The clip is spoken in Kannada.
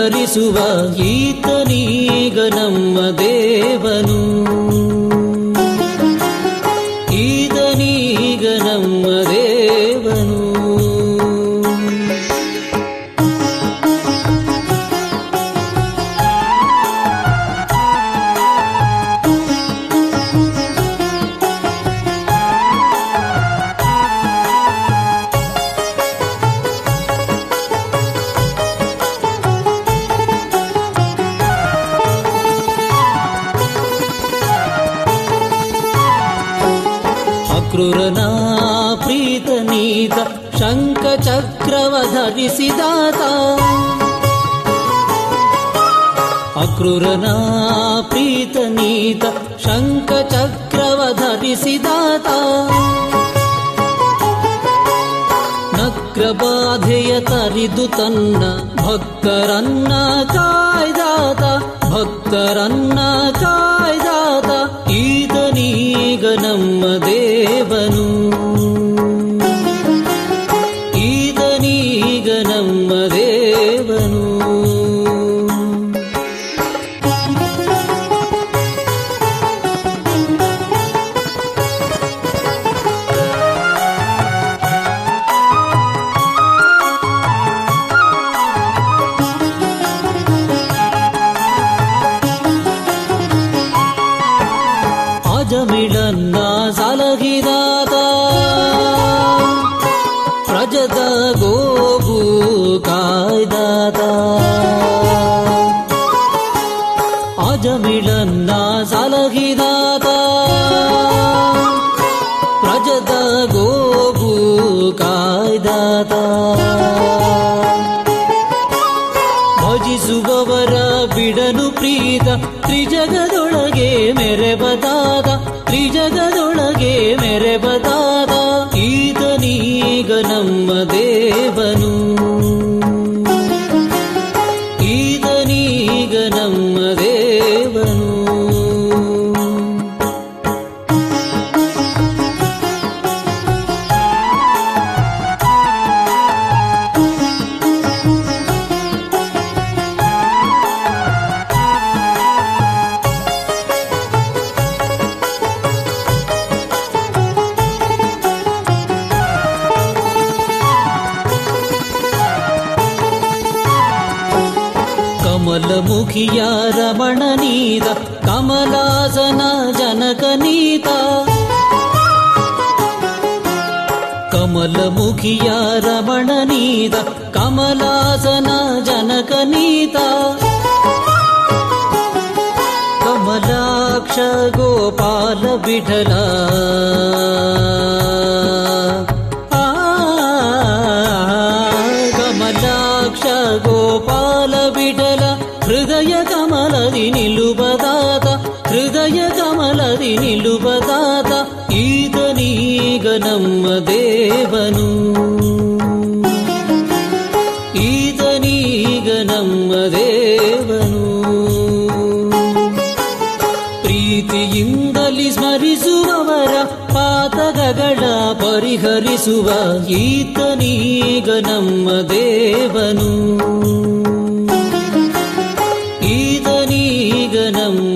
ಪರಿಹರಿಸುವ ಈತನೀಗ ನಮ್ಮ ದೇವನು ಈತನೀಗ ನಮ್ಮ ದೇವನು ಅಕ್ರೂರನ ಪ್ರೀತನೀತ ಶಂಖ ಚಕ್ರವ ಧರಿಸಿದಾತ ಅಕ್ರೂರನ ಪ್ರೀತನೀತ ಶಂಖ ಚಕ್ರವ ಧರಿಸಿದಾತ ನಕ್ರಬಾಧೆಯ ತರಿದು ತನ್ನ ಭಕ್ತರನ್ನ ಕಾಯ್ದಾತ ಭಕ್ತರನ್ನ ಕಾಯ್ದಾತ ಈತನೀಗ ನಮ್ಮ ದೇವನು ಈತನೀಗ ನಮ್ಮ ದೇವನು ಅಜಮಿಳನ್ನ ಸಲಹಿದಾತ ಪ್ರಜದ ಗೋಗು ಕಾಯ್ದಾತ ಅಜಮಿಳನ್ನ ಸಲಹಿದಾತ ಪ್ರಜದ ಗೋಗು ಕಾಯ್ದಾತ ಭಜಿಸುವವರ ಬಿಡನು ಪ್ರೀತ ತ್ರಿಜಗದೊಳಗೆ ಮೆರೆಬದಾದ ತ್ರಿಜಗದೊಳಗೆ ಮೆರೆಬದಾದ ಈತನೀಗ ನಮ್ಮ ದೇವನು ಈತನೀಗ ನಮ್ಮ ದೇವನು ಕಮಲಮುಖಿಯ ರಮಣನೀತ ಕಮಲಾಸನ ಜನಕನೀತ ಕಮಲಮುಖಿಯ ರಮಣನೀತ ಕಮಲಾಸನ ಜನಕನೀತ ಕಮಲಾಕ್ಷ ಗೋಪಾಲ ವಿಠಲ ಆ, ಕಮಲಾಕ್ಷ ಗೋಪಾಲ ವಿಠಲ ಹೃದಯ ಕಮಲದಿ ನಿಲುಬದಾತ ಹೃದಯ ಕಮಲದಿ ನಿಲುಬದಾತ ಈತನೀಗ ನಮ್ಮ ದೇವನು ಈತನೀಗ ನಮ್ಮ ದೇವನು ಪ್ರೀತಿಯಿಂದಲಿ ಸ್ಮರಿಸುವವರ ಪಾತಕಗಳ ಪರಿಹರಿಸುವ ಈತನೀಗ ನಮ್ಮ ದೇವನು ಈತನೀಗ ನಮ್ಮ